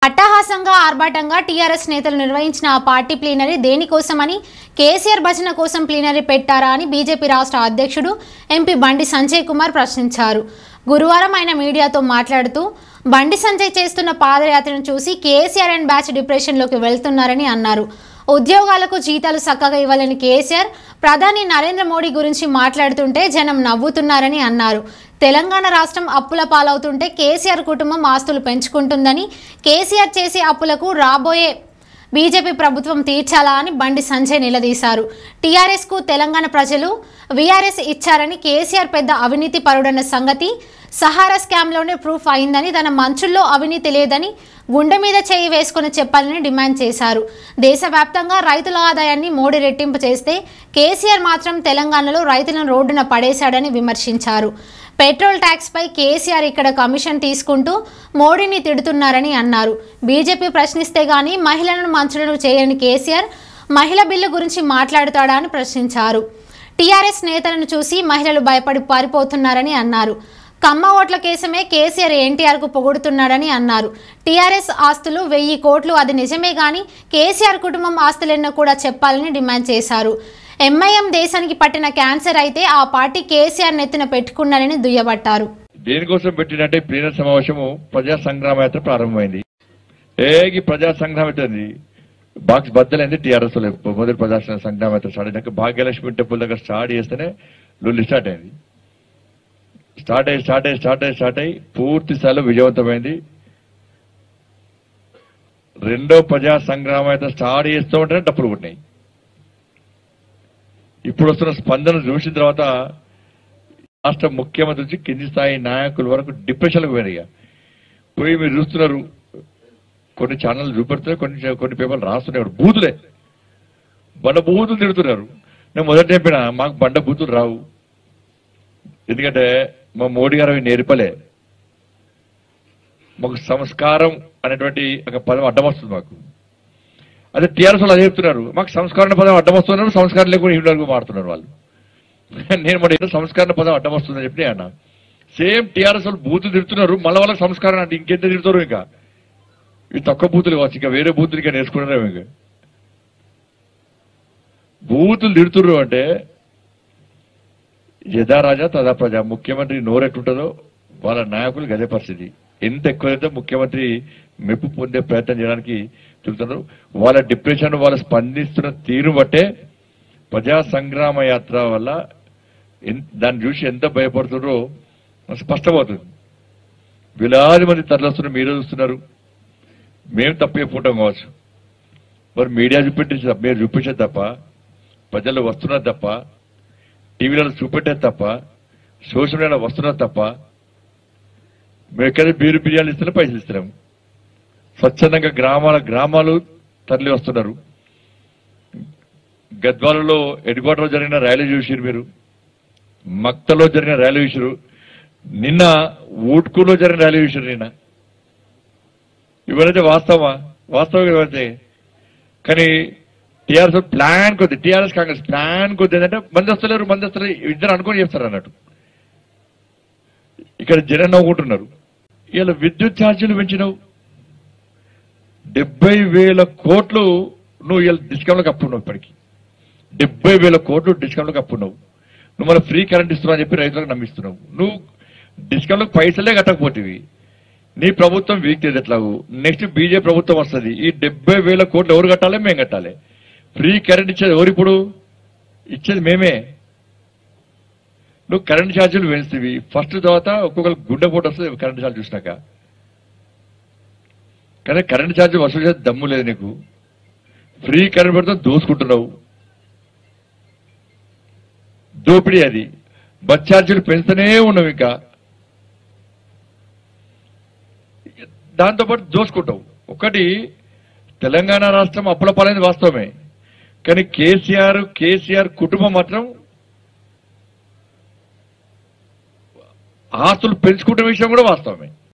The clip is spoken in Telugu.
అట్టహాసంగా ఆర్భాటంగా టీఆర్ఎస్ నేతలు నిర్వహించిన ఆ పార్టీ ప్లీనరీ దేనికోసమని కేసీఆర్ భజన కోసం ప్లీనరీ పెట్టారా అని బీజేపీ రాష్ట్ర అధ్యక్షుడు ఎంపీ బండి సంజయ్ కుమార్ ప్రశ్నించారు గురువారం ఆయన మీడియాతో మాట్లాడుతూ బండి సంజయ్ చేస్తున్న పాదయాత్రను చూసి కేసీఆర్ అండ్ బ్యాచ్ డిప్రెషన్లోకి వెళ్తున్నారని అన్నారు ఉద్యోగాలకు జీతాలు చక్కగా ఇవ్వాలని కేసీఆర్ ప్రధాని నరేంద్ర మోడీ గురించి మాట్లాడుతుంటే జనం నవ్వుతున్నారని అన్నారు తెలంగాణ రాష్ట్రం అప్పుల పాలవుతుంటే కేసీఆర్ కుటుంబం ఆస్తులు పెంచుకుంటుందని కేసీఆర్ చేసే అప్పులకు రాబోయే బీజేపీ ప్రభుత్వం తీర్చాలా అని బండి సంజయ్ నిలదీశారు టీఆర్ఎస్కు తెలంగాణ ప్రజలు వీఆర్ఎస్ ఇచ్చారని కేసీఆర్ పెద్ద అవినీతి పరుడన్న సంగతి సహారా స్కామ్లోనే ప్రూఫ్ అయిందని తన మంచుల్లో అవినీతి లేదని గుండె మీద చేయి వేసుకుని చెప్పాలని డిమాండ్ చేశారు దేశవ్యాప్తంగా రైతుల ఆదాయాన్ని మోడీ రెట్టింపు చేస్తే కేసీఆర్ మాత్రం తెలంగాణలో రైతులను రోడ్డున పడేశాడని విమర్శించారు పెట్రోల్ ట్యాక్స్పై కేసీఆర్ ఇక్కడ కమిషన్ తీసుకుంటూ మోడీని తిడుతున్నారని అన్నారు బీజేపీ ప్రశ్నిస్తే గానీ మహిళలను మంచులను చేయని కేసీఆర్ మహిళ బిల్లు గురించి మాట్లాడుతాడా అని ప్రశ్నించారు టీఆర్ఎస్ నేతలను చూసి మహిళలు భయపడి పారిపోతున్నారని అన్నారు కమ్మ ఓట్ల కేసమే కేసీఆర్ ఎన్టీఆర్కు పొగుడుతున్నాడని అన్నారు టీఆర్ఎస్ ఆస్తులు వెయ్యి కోట్లు అది నిజమే గాని కేసీఆర్ కుటుంబం ఆస్తులెన్నో కూడా చెప్పాలని డిమాండ్ చేశారు ఎంఐఎం దేశానికి పట్టిన క్యాన్సర్ అయితే ఆ పార్టీ కేసీఆర్ నెత్తిన పెట్టుకున్నారని దుయ్యబట్టారు దేనికోసం పెట్టినట్టే ప్లీనర్ సమావేశము ప్రజా సంగ్రామ యాత్ర ప్రారంభమైంది ఏగి ప్రజా సంగ్రామ యాత్ర బాక్స్ బద్దలైంది టీఆర్ఎస్ మొదటి ప్రజా సంగ్రామ యాత్ర స్టార్ట్ అయినాక భాగ్యలక్ష్మి టెంపుల్ దగ్గర స్టార్ట్ చేస్తేనే లొల్లి స్టార్ట్ అయింది స్టార్ట్ అయ్యి స్టార్ట్ అయ్యి స్టార్ట్ అయ్యి స్టార్ట్ అయ్యి పూర్తి స్థాయిలో విజయవంతమైంది రెండో ప్రజా సంగ్రామ యాత్ర స్టార్ట్ చేస్తూ ఉంటేనే డప్పులు కొట్టినాయి ఇప్పుడు వస్తున్న స్పందన చూసిన తర్వాత రాష్ట్ర ముఖ్యమంత్రి నుంచి కింది స్థాయి నాయకుల వరకు డిప్రెషన్లకు పోయినాయి పోయి మీరు చూస్తున్నారు కొన్ని ఛానల్ చూపెడుతున్నాయి కొన్ని కొన్ని పేపర్లు రాస్తున్నాయి బూతులే బండ బూతులు తిడుతున్నారు నేను మొదట చెప్పిన మాకు బండ బూతులు రావు ఎందుకంటే మా మోడీ గారు అవి నేర్పలే మాకు సంస్కారం అనేటువంటి ఒక పదం అడ్డం వస్తుంది మాకు అదే టీఆర్ఎస్ వాళ్ళు అదే చెప్తున్నారు మాకు సంస్కరణ పదం అడ్డం వస్తున్నారు సంస్కారం లేకుండా ఇంట్లో మారుతున్నారు వాళ్ళు నేను మరి ఏదో సంస్కరణ పదం అడ్డం వస్తుందని చెప్పి అన్న సేమ్ టీఆర్ఎస్ వాళ్ళు బూతులు తిడుతున్నారు మళ్ళీ వాళ్ళకి సంస్కారం అంటే ఇంకెంత తిడుతారు ఇంకా ఇవి తక్కువ బూతులు కావచ్చు ఇంకా వేరే బూతులు ఇంకా నేర్చుకున్నారేమో ఇంకా బూతులు తిడుతున్నారు అంటే యథా రాజా తదా ప్రజ ముఖ్యమంత్రి నోరెట్టుంటుందో వాళ్ళ నాయకులు గదే పరిస్థితి ఎంత ఎక్కువైతే ముఖ్యమంత్రి మెప్పు పొందే ప్రయత్నం చేయడానికి చూస్తున్నారు వాళ్ళ డిప్రెషన్ వాళ్ళు స్పందిస్తున్న తీరు బట్టే ప్రజా సంగ్రామ యాత్ర వల్ల ఎన్- దాన్ని చూసి ఎంత భయపడుతున్నారో స్పష్టమవుతుంది వేలాది మంది తరలిస్తున్నారు మీరే చూస్తున్నారు మేము తప్పు చెప్పుకుంటాం కావచ్చు మరి మీడియా చూపెట్టించి మీరు చూపించేది తప్ప ప్రజలు వస్తున్నారు తప్ప టీవీలలో చూపెట్టేది తప్ప సోషల్ మీడియాలో వస్తున్నారు తప్ప మేము ఎక్కడ బీరు బిర్యానీ ఇస్తున్నాం పైసలు ఇస్తున్నాం స్వచ్ఛందంగా గ్రామాల గ్రామాలు తరలి వస్తున్నారు గద్వాలలో ఎడ్గోటలో జరిగిన ర్యాలీ చూసిరు మీరు మక్తలో జరిగిన ర్యాలీ చూసిరు నిన్న ఊట్కులో జరిగిన ర్యాలీ చూసిరు నిన్న ఇవరైతే వాస్తవమా వాస్తవం ఇవైతే కానీ టీఆర్ఎస్ ప్లాన్ కొద్ది టీఆర్ఎస్ కాంగ్రెస్ ప్లాన్ కొద్ది ఏంటంటే మంది వస్తలేరు మంది వస్తలేరు ఇద్దరు అనుకొని చేస్తారు అన్నట్టు ఇక్కడ జనం నవ్వుకుంటున్నారు ఇలా విద్యుత్ ఛార్జీలు పెంచినావు డెబ్బై వేల కోట్లు నువ్వు ఇలా డిస్కౌంట్లకు అప్పున్నావు ఇప్పటికి డెబ్బై వేల కోట్లు డిస్కౌంట్లకు అప్పున్నావు నువ్వు మన ఫ్రీ కరెంట్ ఇస్తున్నావు అని చెప్పి రైతులకు నమ్మిస్తున్నావు నువ్వు డిస్కౌంట్లకు పైసలే కట్టకపోతేవి నీ ప్రభుత్వం వీక్ ఎట్లాగు నెక్స్ట్ బీజేపీ ప్రభుత్వం వస్తుంది ఈ డెబ్బై వేల కోట్లు ఎవరు కట్టాలి మేము కట్టాలి ఫ్రీ కరెంట్ ఇచ్చేది ఎవరు ఇప్పుడు ఇచ్చేది మేమే నువ్వు కరెంట్ ఛార్జీలు పెంచుతీవి ఫస్ట్ తర్వాత ఒక్కొక్కరు గుండెపోటు వస్తుంది కరెంట్ ఛార్జ్ చూసినాక కానీ కరెంట్ ఛార్జ్ వసూలు చేసే దమ్ము లేదు నీకు ఫ్రీ కరెంట్ పెడితే దోసుకుంటున్నావు దోపిడీ అది బస్ ఛార్జీలు పెంచుతూనే ఉన్నావు ఇంకా దాంతోపాటు దోసుకుంటావు ఒకటి తెలంగాణ రాష్ట్రం అప్పుల పాలైంది వాస్తవమే కానీ కేసీఆర్ కేసీఆర్ కుటుంబం మాత్రం ఆస్తులు పెంచుకుంటున్న విషయం కూడా వాస్తవమే